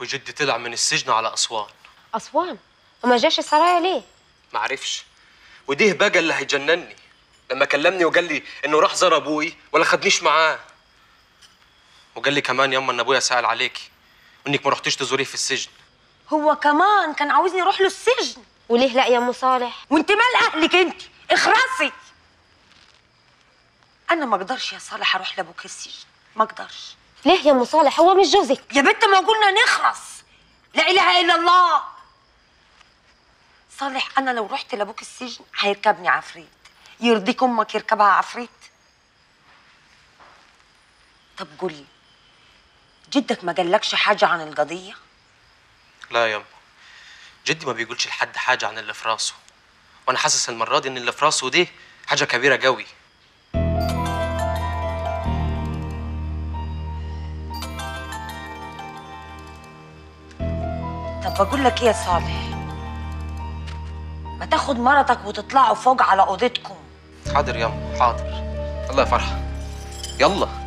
وجدي طلع من السجن على اسوان اسوان وما جاش السرايا ليه معرفش وديه بقى اللي هيجنني لما كلمني وقال لي انه راح زار ابوي ولا خدنيش معاه وقال لي كمان ياما ان ابويا سأل عليكي وانك ما رحتيش تزوريه في السجن هو كمان كان عاوزني اروح له السجن وليه لا يا ام صالح وانت مال اهلك انت اخرسي انا ما اقدرش يا صالح اروح لابوك السجن ما اقدرش ليه يا ام صالح هو مش جوزك يا بنت ما قلنا نخرس لا اله الا الله صالح انا لو رحت لابوك السجن هيركبني عفريت يرضيك امك يركبها عفريت طب قولي جدك ما قالكش حاجه عن القضيه لا ياما جدي ما بيقولش لحد حاجه عن اللي في راسه وانا حاسس المره دي ان اللي في راسه دي حاجه كبيره قوي طب بقول لك ايه يا صالح ما تاخد مرتك وتطلعوا فوق على اوضتكم حاضر ياما حاضر الله يا فرحه يلا